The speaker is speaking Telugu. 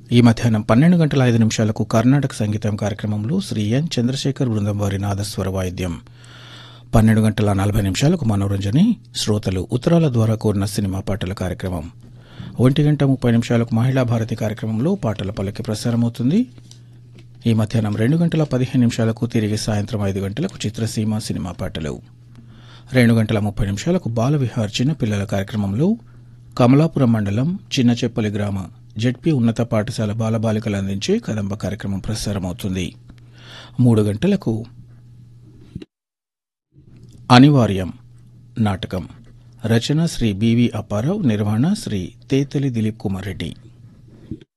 ఈ మధ్యాహ్నం పన్నెండు గంటల ఐదు నిమిషాలకు కర్ణాటక సంగీతం కార్యక్రమంలో శ్రీ ఎన్ చంద్రశేఖర్ బృందం వారి నాదస్వర వాయిద్యం పన్నెండు గంటల నలభై నిమిషాలకు మనోరంజని శ్రోతలు ఉత్తరాల ద్వారా కోరిన సినిమా పాటల కార్యక్రమం ఒంటి గంట ముప్పై నిమిషాలకు మహిళా భారతి కార్యక్రమంలో పాటల పల్లకి ప్రసారమవుతుంది ఈ మధ్యాహ్నం రెండు గంటల పదిహేను నిమిషాలకు తిరిగి సాయంత్రం ఐదు గంటలకు చిత్రసీమ సినిమా పాటలు రెండు గంటల ముప్పై నిమిషాలకు బాల విహార్ చిన్నపిల్లల కార్యక్రమంలో కమలాపురం మండలం చిన్నచెప్పలి గ్రామ జెడ్పీ ఉన్నత పాఠశాల బాలబాలికలు అందించే కదంబ కార్యక్రమం ప్రసారమవుతుంది మూడు గంటలకు అనివార్యం నాటకం రచన శ్రీ బివి అప్పారావు నిర్వహణ శ్రీ తేతలి దిలీప్ కుమార్ రెడ్డి